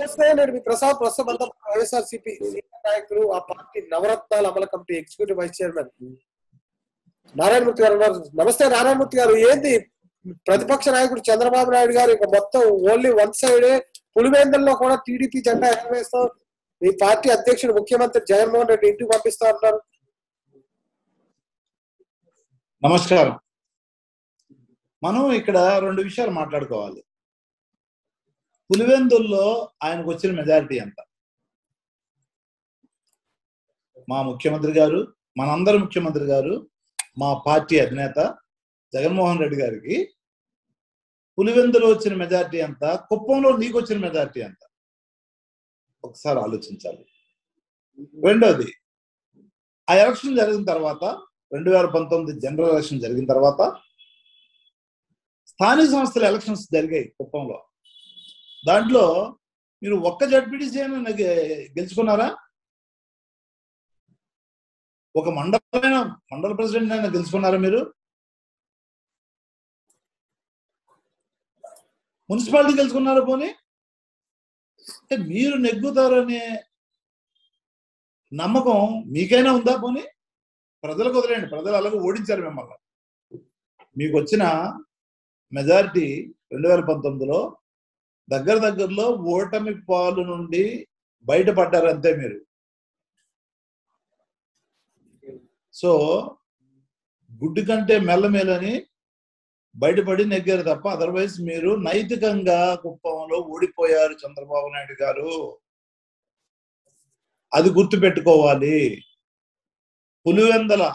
నమస్తే నేను మీ ప్రసాద్ ప్రస్తుతం వైఎస్ఆర్ సిపి సీనియర్ నాయకులు ఆ పార్టీ నవరత్నాల అమల committee executive vice chairman Narayanamurthy garu ఉన్నారు నమస్తే నారాయణమూర్తి గారు ఏంది ప్రతిపక్ష నాయకుడు చంద్రబాబు నాయుడు గారు ఇక మొత్తం ఓన్లీ వన్ సైడే పులివేందల్లో కూడా టీడీపీ జెండా ఎగరవేస్తాం మీ పార్టీ అధ్యక్షుడు ముఖ్యమంత్రి జగన్మోహన్ రెడ్డి ఇంటికి పంపిస్తా అంటారు నమస్కారం మనం ఇక్కడ రెండు విషయాలు మాట్లాడుకోవాలి పులివెందుల్లో ఆయనకు వచ్చిన మెజారిటీ ఎంత మా ముఖ్యమంత్రి గారు మనందరి ముఖ్యమంత్రి గారు మా పార్టీ అధినేత జగన్మోహన్ రెడ్డి గారికి పులివెందులో వచ్చిన మెజారిటీ ఎంత కుప్పంలో నీకు వచ్చిన మెజారిటీ ఎంత ఒకసారి ఆలోచించాలి రెండోది ఆ ఎలక్షన్ జరిగిన తర్వాత రెండు వేల పంతొమ్మిది జనరల్ ఎలక్షన్ జరిగిన తర్వాత స్థానిక సంస్థల ఎలక్షన్స్ జరిగాయి కుప్పంలో దాంట్లో మీరు ఒక్క జడ్పీటీసీ అయినా గె- గెలుచుకున్నారా ఒక మండలమైన మండల ప్రెసిడెంట్ అయినా గెలుచుకున్నారా మీరు మున్సిపాలిటీ గెలుచుకున్నారా పోనీ అంటే మీరు నెగ్గుతారనే నమ్మకం మీకైనా ఉందా పోనీ ప్రజలకు వదిలేండి ప్రజలు అలాగే ఓడించారు మిమ్మల్ని మీకు వచ్చిన మెజారిటీ రెండు వేల పంతొమ్మిదిలో దగ్గర దగ్గరలో ఓటమి పాలు నుండి బయటపడ్డారు అంతే మీరు సో గుడ్డు కంటే మెల్లమేలని బయటపడి నెగ్గారు తప్ప అదర్వైజ్ మీరు నైతికంగా కుప్పంలో ఓడిపోయారు చంద్రబాబు నాయుడు గారు అది గుర్తు పెట్టుకోవాలి పులివెందల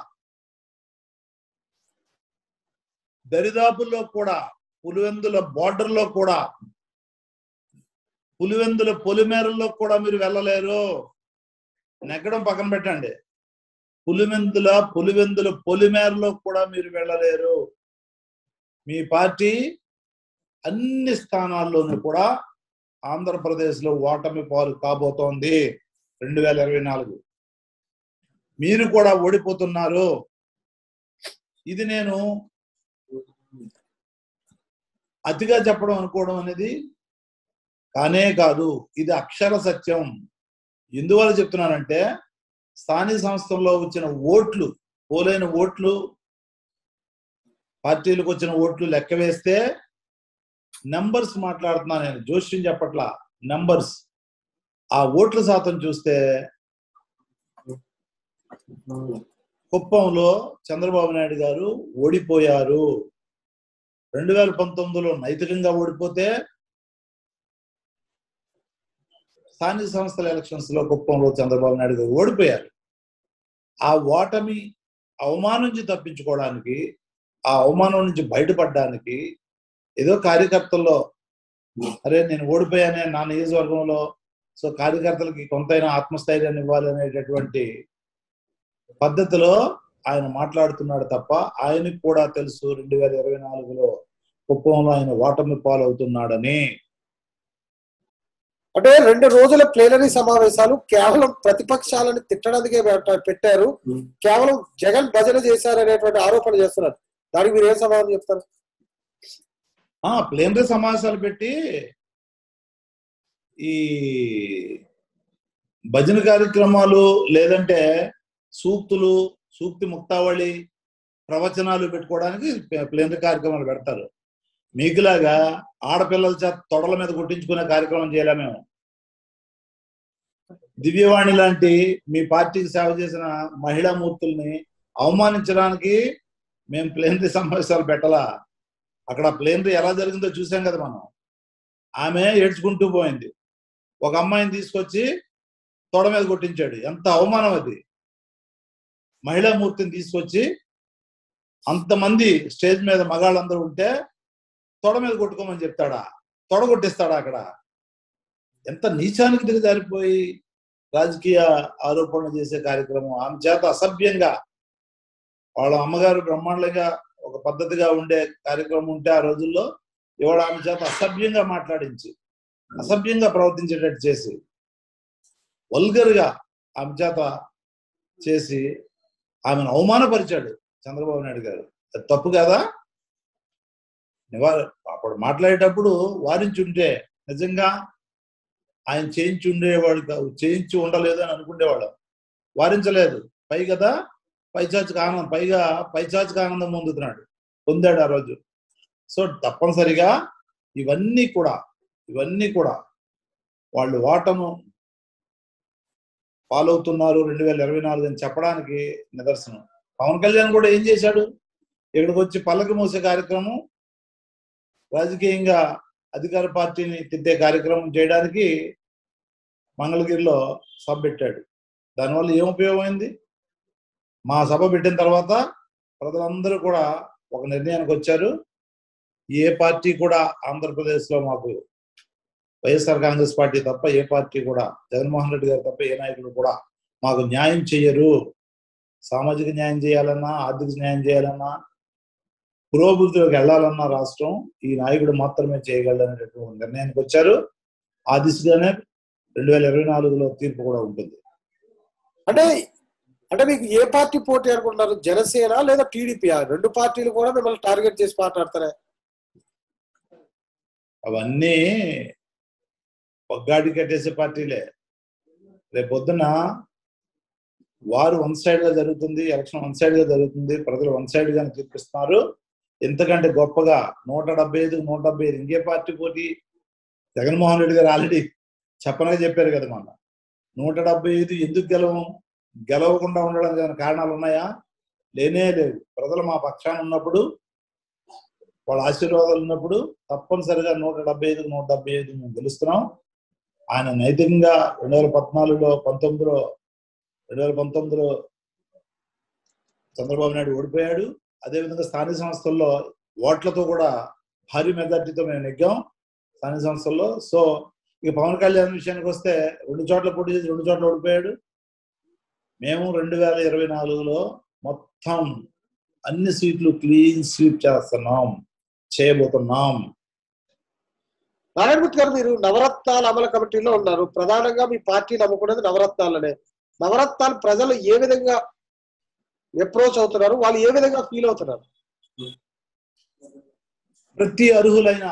దరిదాపుల్లో కూడా పులివెందుల border లో కూడా పులివెందుల పొలిమేరల్లో కూడా మీరు వెళ్ళలేరు నెగ్గడం పక్కన పెట్టండి పులివెందుల పులివెందుల పొలిమేరలో కూడా మీరు వెళ్ళలేరు మీ పార్టీ అన్ని స్థానాల్లోనూ కూడా ఆంధ్రప్రదేశ్లో ఓటమి పాలు కాబోతోంది రెండు వేల ఇరవై నాలుగు మీరు కూడా ఓడిపోతున్నారు ఇది నేను అతిగా చెప్పడం అనుకోవడం అనేది కానే కాదు ఇది అక్షర సత్యం ఎందువల్ల చెప్తున్నానంటే స్థానిక సంస్థల్లో వచ్చిన ఓట్లు పోలైన ఓట్లు పార్టీలకు వచ్చిన ఓట్లు లెక్క వేస్తే నంబర్స్ మాట్లాడుతున్నా నేను జోష్యం చెప్పట్లా నంబర్స్ ఆ ఓట్ల శాతం చూస్తే కుప్పంలో చంద్రబాబు నాయుడు గారు ఓడిపోయారు రెండు వేల పంతొమ్మిదిలో నైతికంగా ఓడిపోతే స్థానిక సంస్థల ఎలక్షన్స్ లో కుప్పంలో చంద్రబాబు నాయుడు గారు ఓడిపోయారు ఆ ఓటమి అవమానం నుంచి తప్పించుకోవడానికి ఆ అవమానం నుంచి బయటపడడానికి ఏదో కార్యకర్తల్లో అరే నేను ఓడిపోయానే నా నియోజకవర్గంలో సో కార్యకర్తలకి కొంతైనా ఆత్మస్థైర్యాన్ని ఇవ్వాలి అనేటటువంటి పద్ధతిలో ఆయన మాట్లాడుతున్నాడు తప్ప ఆయనకు కూడా తెలుసు రెండు వేల ఇరవై నాలుగులో కుప్పంలో ఆయన ఓటమి పాలవుతున్నాడని అంటే రెండు రోజుల ప్లేనరీ సమావేశాలు కేవలం ప్రతిపక్షాలను తిట్టడానికే పెట్ట- పెట్టారు కేవలం జగన్ భజన చేశారనేటువంటి ఆరోపణ చేస్తున్నారు దానికి మీరు ఏం సమాధానం చెప్తారు ఆ ప్లేనరీ సమావేశాలు పెట్టి ఈ భజన కార్యక్రమాలు లేదంటే సూక్తులు సూక్తి ముక్తావళి ప్రవచనాలు పెట్టుకోవడానికి ప్లేనరీ కార్యక్రమాలు పెడతారు మీకులాగా ఆడపిల్లల చేత తొడల మీద కొట్టించుకునే కార్యక్రమం చేయలే మేము దివ్యవాణి లాంటి మీ పార్టీకి సేవ చేసిన మహిళా మూర్తుల్ని అవమానించడానికి మేము ప్లేనరీ సమావేశాలు పెట్టలా అక్కడ ప్లేనరీ ఎలా జరిగిందో చూసాం కదా మనం ఆమె ఏడ్చుకుంటూ పోయింది ఒక అమ్మాయిని తీసుకొచ్చి తొడ మీద కొట్టించాడు ఎంత అవమానం అది మహిళా మూర్తిని తీసుకొచ్చి అంతమంది స్టేజ్ మీద మగాళ్ళందరూ ఉంటే తొడ మీద కొట్టుకోమని చెప్తాడా తొడ కొట్టిస్తాడా అక్కడ ఎంత నీచానికి దిగజారిపోయి రాజకీయ ఆరోపణలు చేసే కార్యక్రమం ఆమె చేత అసభ్యంగా వాళ్ళ అమ్మగారు బ్రహ్మాండంగా ఒక పద్ధతిగా ఉండే కార్యక్రమం ఉంటే ఆ రోజుల్లో ఇవాళ ఆమె చేత అసభ్యంగా మాట్లాడించి అసభ్యంగా ప్రవర్తించేటట్టు చేసి వల్గర్ గా ఆమె చేత చేసి ఆమెను అవమానపరిచాడు చంద్రబాబు నాయుడు గారు అది తప్పు కదా నివార అప్పుడు మాట్లాడేటప్పుడు వారించుంటే నిజంగా ఆయన చేయించి ఉండేవాడు కాదు చేయించి ఉండలేదు అని అనుకునేవాడు వారించలేదు పై కదా పైచాచిక ఆనందం పైగా పైచాచిక ఆనందం పొందుతున్నాడు పొందాడు ఆ రోజు సో తప్పనిసరిగా ఇవన్నీ కూడా ఇవన్నీ కూడా వాళ్ళు ఓటము ఫాలో అవుతున్నారు రెండు వేల ఇరవై నాలుగు అని చెప్పడానికి నిదర్శనం పవన్ కళ్యాణ్ కూడా ఏం చేశాడు ఇక్కడికి వచ్చి పల్లకి మోసే కార్యక్రమం రాజకీయంగా అధికార పార్టీని తిట్టే కార్యక్రమం చేయడానికి మంగళగిరిలో సభ పెట్టాడు దానివల్ల ఏం ఉపయోగమైంది మా సభ పెట్టిన తర్వాత ప్రజలందరూ కూడా ఒక నిర్ణయానికి వచ్చారు ఏ పార్టీ కూడా ఆంధ్రప్రదేశ్లో మాకు వైఎస్ఆర్ కాంగ్రెస్ పార్టీ తప్ప ఏ పార్టీ కూడా జగన్మోహన్ రెడ్డి గారు తప్ప ఏ నాయకుడు కూడా మాకు న్యాయం చేయరు సామాజిక న్యాయం చేయాలన్నా ఆర్థిక న్యాయం చేయాలన్నా పురోభివృద్ధిలోకి వెళ్ళాలన్నా రాష్ట్రం ఈ నాయకుడు మాత్రమే చేయగలనేటటువంటి నిర్ణయానికి వచ్చారు ఆ దిశగానే రెండు వేల ఇరవై నాలుగులో తీర్పు కూడా ఉంటుంది అంటే అంటే మీకు ఏ పార్టీ పోటీ అనుకుంటున్నారు జనసేన లేదా టీడీపీ రెండు పార్టీలు కూడా మిమ్మల్ని టార్గెట్ చేసి మాట్లాడతారా అవన్నీ ఒగ్గాడి కట్టేసే పార్టీలే రేపు పొద్దున వారు వన్ సైడ్ గా జరుగుతుంది ఎలక్షన్ వన్ సైడ్ గా జరుగుతుంది ప్రజలు వన్ సైడ్ గానే తీర్పిస్తున్నారు ఎంతకంటే గొప్పగా నూట డెబ్బై ఐదు నూట డెబ్బై ఐదు ఇంకే పార్టీ పోటీ జగన్మోహన్ రెడ్డి గారు ఆల్రెడీ చెప్పనగా చెప్పారు కదా మొన్న నూట డెబ్బై ఐదు ఎందుకు గెలవం గెలవకుండా ఉండడానికి ఏమైనా కారణాలు ఉన్నాయా లేనే లేవు ప్రజలు మా పక్షాన ఉన్నప్పుడు వాళ్ళ ఆశీర్వాదాలు ఉన్నప్పుడు తప్పనిసరిగా నూట డెబ్బై ఐదు నూట డెబ్బై ఐదు మేము గెలుస్తున్నాం ఆయన నైతికంగా రెండు వేల పద్నాలుగులో పంతొమ్మిదిలో రెండు వేల పంతొమ్మిదిలో చంద్రబాబు నాయుడు ఓడిపోయాడు అదేవిధంగా స్థానిక సంస్థల్లో ఓట్లతో కూడా భారీ మెజార్టీతో మేము నెగ్గాం స్థానిక సంస్థల్లో సో ఇక పవన్ కళ్యాణ్ విషయానికి వస్తే రెండు చోట్ల పోటీ చేసి రెండు చోట్ల ఓడిపోయాడు మేము రెండు వేల ఇరవై నాలుగులో మొత్తం అన్ని సీట్లు క్లీన్ స్వీప్ చేస్తున్నాం చేయబోతున్నాం నారాయణమూర్తి గారు మీరు నవరత్నాల అమలు కమిటీలో ఉన్నారు ప్రధానంగా మీ పార్టీ నమ్ముకున్నది నవరత్నాలనే నవరత్నాలు ప్రజలు ఏ విధంగా అప్రోచ్ అవుతున్నారు వాళ్ళు ఏ విధంగా ఫీల్ అవుతున్నారు ప్రతి అర్హులైన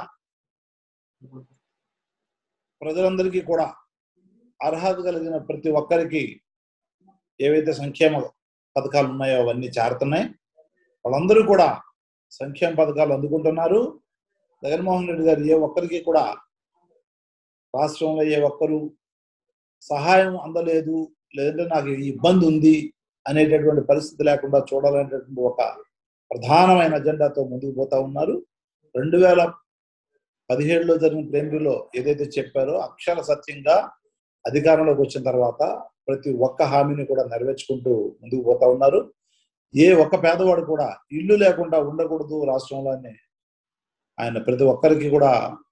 ప్రజలందరికీ కూడా అర్హత కలిగిన ప్రతి ఒక్కరికి ఏవైతే సంక్షేమ పథకాలు ఉన్నాయో అవన్నీ చేరుతున్నాయి వాళ్ళందరూ కూడా సంక్షేమ పథకాలు అందుకుంటున్నారు జగన్మోహన్ రెడ్డి గారు ఏ ఒక్కరికి కూడా రాష్ట్రంలో ఏ ఒక్కరు సహాయం అందలేదు లేదంటే నాకు ఈ ఇబ్బంది ఉంది అనేటటువంటి పరిస్థితి లేకుండా చూడాలనేటటువంటి ఒక ప్రధానమైన అజెండాతో ముందుకు పోతా ఉన్నారు రెండు వేల పదిహేడులో జరిగిన ప్లేనరీలో ఏదైతే చెప్పారో అక్షర సత్యంగా అధికారంలోకి వచ్చిన తర్వాత ప్రతి ఒక్క హామీని కూడా నెరవేర్చుకుంటూ ముందుకు పోతా ఉన్నారు ఏ ఒక్క పేదవాడు కూడా ఇల్లు లేకుండా ఉండకూడదు రాష్ట్రంలోనే ఆయన ప్రతి ఒక్కరికి కూడా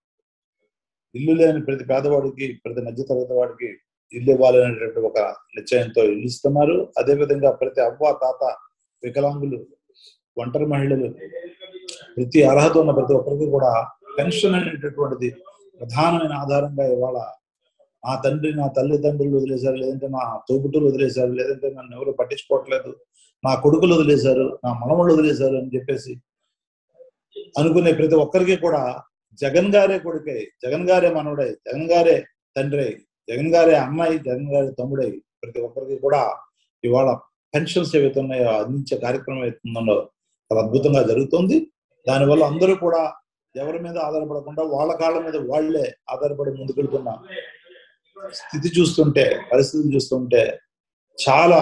ఇల్లు లేని ప్రతి పేదవాడికి ప్రతి మధ్యతరగతి వాడికి ఇల్లు ఇవ్వాలనేటువంటి ఒక నిశ్చయంతో ఇల్లు ఇస్తున్నారు అదేవిధంగా ప్రతి అవ్వ తాత వికలాంగులు ఒంటరి మహిళలు ప్రతి అర్హత ఉన్న ప్రతి ఒక్కరికి కూడా పెన్షన్ అనేటటువంటిది ప్రధానమైన ఆధారంగా ఇవాళ నా తండ్రి నా తల్లిదండ్రులు వదిలేశారు లేదంటే నా తోబుట్టులు వదిలేశారు లేదంటే నన్ను ఎవరు పట్టించుకోవట్లేదు నా కొడుకులు వదిలేశారు నా మనవళ్ళు వదిలేశారు అని చెప్పేసి అనుకునే ప్రతి ఒక్కరికి కూడా జగన్ గారే కొడుకై జగన్ గారే మనవడై జగన్ గారే తండ్రి జగన్ గారే అమ్మాయి జగన్ గారి తమ్ముడై ప్రతి ఒక్కరికి కూడా ఇవాళ పెన్షన్స్ ఏవైతే ఉన్నాయో అందించే కార్యక్రమం అవుతుందో అది అద్భుతంగా జరుగుతుంది దానివల్ల అందరూ కూడా ఎవరి మీద ఆధారపడకుండా వాళ్ళ కాళ్ళ మీద వాళ్లే ఆధారపడి ముందుకెళ్తున్న స్థితి చూస్తుంటే పరిస్థితిని చూస్తుంటే చాలా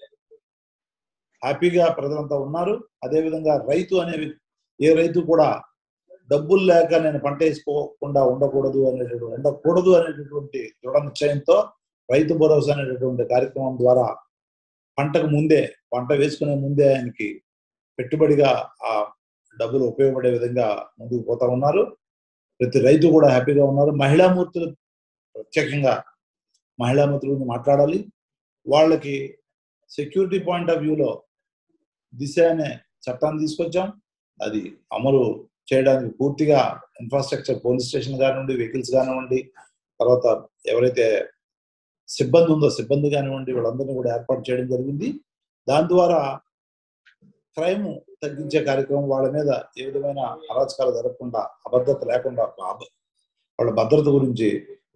హ్యాపీగా ప్రజలంతా ఉన్నారు అదేవిధంగా రైతు అనేవి ఏ రైతు కూడా డబ్బులు లేక నేను పంట వేసుకోకుండా ఉండకూడదు అనేటటువంటి ఉండకూడదు అనేటటువంటి దృఢ నిశ్చయంతో రైతు భరోసా అనేటటువంటి కార్యక్రమం ద్వారా పంటకు ముందే పంట వేసుకునే ముందే ఆయనకి పెట్టుబడిగా ఆ డబ్బులు ఉపయోగపడే విధంగా ముందుకు పోతా ఉన్నారు ప్రతి రైతు కూడా హ్యాపీగా ఉన్నారు మహిళామూర్తులు ప్రత్యేకంగా మహిళామూర్తుల గురించి మాట్లాడాలి వాళ్ళకి సెక్యూరిటీ పాయింట్ ఆఫ్ వ్యూలో దిశ అనే చట్టాన్ని తీసుకొచ్చాం అది అమలు చేయడానికి పూర్తిగా ఇన్ఫ్రాస్ట్రక్చర్ పోలీస్ స్టేషన్ కానివ్వండి వెహికల్స్ కానివ్వండి తర్వాత ఎవరైతే సిబ్బంది ఉందో సిబ్బంది కానివ్వండి వాళ్ళందరినీ కూడా ఏర్పాటు చేయడం జరిగింది దాని ద్వారా క్రైమ్ తగ్గించే కార్యక్రమం వాళ్ళ మీద ఏ విధమైన అరాచకాలు జరగకుండా అభద్రత లేకుండా వాళ్ళ భద్రత గురించి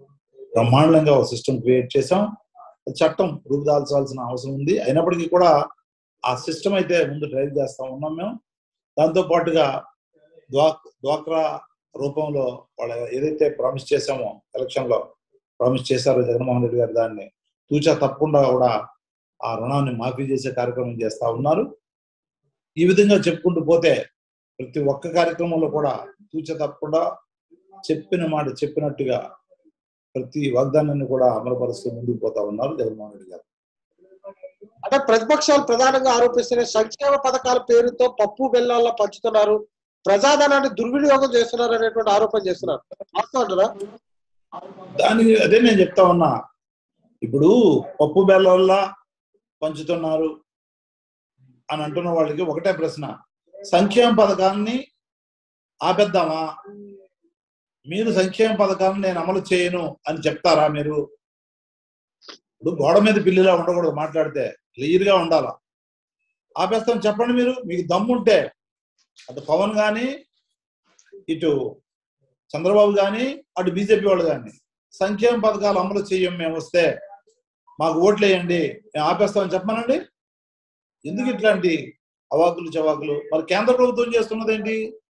బ్రహ్మాండంగా ఒక సిస్టమ్ క్రియేట్ చేసాం చట్టం రూపుదాల్చాల్సిన అవసరం ఉంది అయినప్పటికీ కూడా ఆ సిస్టమ్ అయితే ముందు డ్రైవ్ చేస్తా ఉన్నాం మేము దాంతో పాటుగా ద్వా డ్వాక్రా రూపంలో వాళ్ళ ఏదైతే ప్రామిస్ చేశామో ఎలక్షన్ లో ప్రామిస్ చేశారో జగన్మోహన్ రెడ్డి గారు దాన్ని తూచా తప్పకుండా కూడా ఆ రుణాన్ని మాఫీ చేసే కార్యక్రమం చేస్తా ఉన్నారు ఈ విధంగా చెప్పుకుంటూ పోతే ప్రతి ఒక్క కార్యక్రమంలో కూడా తూచా తప్పకుండా చెప్పిన మాట చెప్పినట్టుగా ప్రతి వాగ్దానాన్ని కూడా అమలుపరుస్తూ ముందుకు పోతా ఉన్నారు జగన్మోహన్ రెడ్డి గారు అంటే ప్రతిపక్షాలు ప్రధానంగా ఆరోపిస్తున్న సంక్షేమ పథకాల పేరుతో పప్పు బెల్లాల్లో పంచుతున్నారు ప్రజాధనాన్ని దుర్వినియోగం చేస్తున్నారు అనేటువంటి ఆరోపణ చేస్తున్నారు వాస్తవం అంటారా దానికి అదే నేను చెప్తా ఉన్నా ఇప్పుడు పప్పు బెల్లల్లా పంచుతున్నారు అని అంటున్న వాళ్ళకి ఒకటే ప్రశ్న సంక్షేమ పథకాన్ని ఆపేద్దామా మీరు సంక్షేమ పథకాలను నేను అమలు చేయను అని చెప్తారా మీరు ఇప్పుడు గోడ మీద పిల్లిలా ఉండకూడదు మాట్లాడితే క్లియర్ గా ఉండాలా ఆపేస్తాం చెప్పండి మీరు మీకు దమ్ముంటే అటు పవన్ కానీ ఇటు చంద్రబాబు కానీ అటు బీజేపీ వాళ్ళు కానీ సంక్షేమ పథకాలు అమలు చేయం మేము వస్తే మాకు ఓట్లు వేయండి మేము ఆపేస్తామని చెప్పమనండి ఎందుకు ఇట్లాంటి అవాకులు చవాకులు మరి కేంద్ర ప్రభుత్వం చేస్తున్నది ఏంటి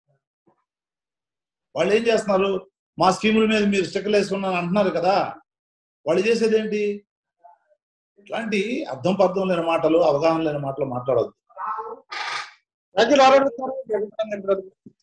వాళ్ళు ఏం చేస్తున్నారు మా స్కీముల మీద మీరు స్టిక్కలు వేసుకున్నాను అంటున్నారు కదా వాళ్ళు చేసేది ఏంటి ఇట్లాంటి అర్థం పర్థం లేని మాటలు అవగాహన లేని మాటలు మాట్లాడవద్దు థ్యాంక్ యూ నారాయణ గారు. మీ అభిప్రాయం ఏంటి?